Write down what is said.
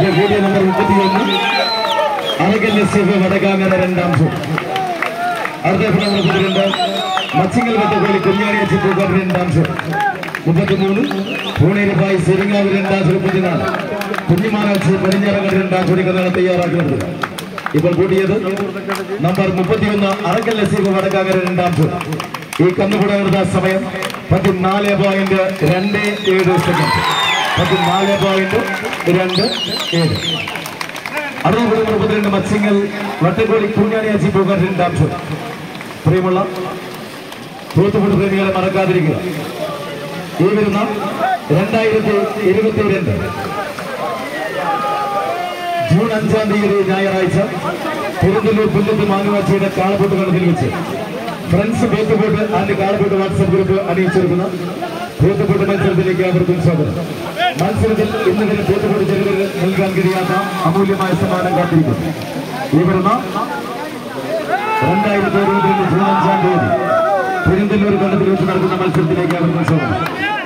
ഇത് കൂടിയ നമ്പർ മുപ്പത്തിയൊന്ന് അറകൽ എസ് എഫ് വടകാങ്ങര രണ്ടാം ഷോ അടുത്ത നമ്പർ മുപ്പത്തിരണ്ട് മച്ചിങ്ങൽ വട്ടക്കോലി കുഞ്ഞാണി എച്ച് പൂക്കാട് രണ്ടാം ഷോ മുപ്പത്തിമൂന്ന് പൂണേരി ബായി സിരിങ്ങാവ് രണ്ടാം ഷോ മുപ്പത്തിനാല് കുഞ്ഞിമാനാച്ചി പടിഞ്ഞാറങ്ങൽ രണ്ടാം ഷോടിക്കുന്നതാണ് തയ്യാറാക്കുന്നത് ഇപ്പോൾ കൂട്ടിയത് നമ്പർ മുപ്പത്തിയൊന്ന് അറക്കൽ എസ് എഫ് വടക്കാകര രണ്ടാം ഷോ ഈ കന്നുകൂടാനുള്ള സമയം പതിനാല് പോയിന്റ് രണ്ട് ഏഴ് സെക്കൻഡ് പതിനാല് പോയിന്റ് രണ്ട് ഏഴ് അറുപത് മുപ്പത്തിരണ്ട് മത്സ്യങ്ങൾ വട്ടക്കോളി കുഞ്ഞാണി അച്ചി പോകാൻ രണ്ടാം ഷോ പ്രിയമുള്ള തൂത്തുപുട്ട് പ്രേമികളെ മറക്കാതിരിക്കുക ഈ വരുന്ന രണ്ടായിരത്തി ഇരുപത്തിരണ്ട് ജൂൺ അഞ്ചാം തീയതി ഞായറാഴ്ച തിരുവനന്തപുരം പുല്ലത്ത് മാനുവാച്ചിയുടെ കാളപ്പൊട്ട് കണക്കിൽ വെച്ച് ഫ്രണ്ട്സ് ബോട്ടുപോട്ട് ആൻഡ് കാളപ്പൊട്ട് വാട്സ്ആപ്പ് ഗ്രൂപ്പ് അണിയിച്ചെടുക്കുന്ന ബോട്ടുപോട്ട് മത്സരത്തിലേക്ക് അവർക്കും സ്വാഗതം മത്സരത്തിൽ ഇന്ന് തന്നെ ബോട്ടുപോട്ട് ജനതകൾ നൽകാൻ കഴിയാത്ത അമൂല്യമായ സമ്മാനം കാത്തിരിക്കുന്നു ഈ വരുന്ന രണ്ടായിരത്തി ഇരുപത്തിരണ്ട് ജൂൺ അഞ്ചാം തീയതി തിരുവനന്തപുരം കണ്ടത്തിൽ വെച്ച് നടക്കുന്ന മത്സരത്തിലേക്ക് അവർക്കും സ്വാഗതം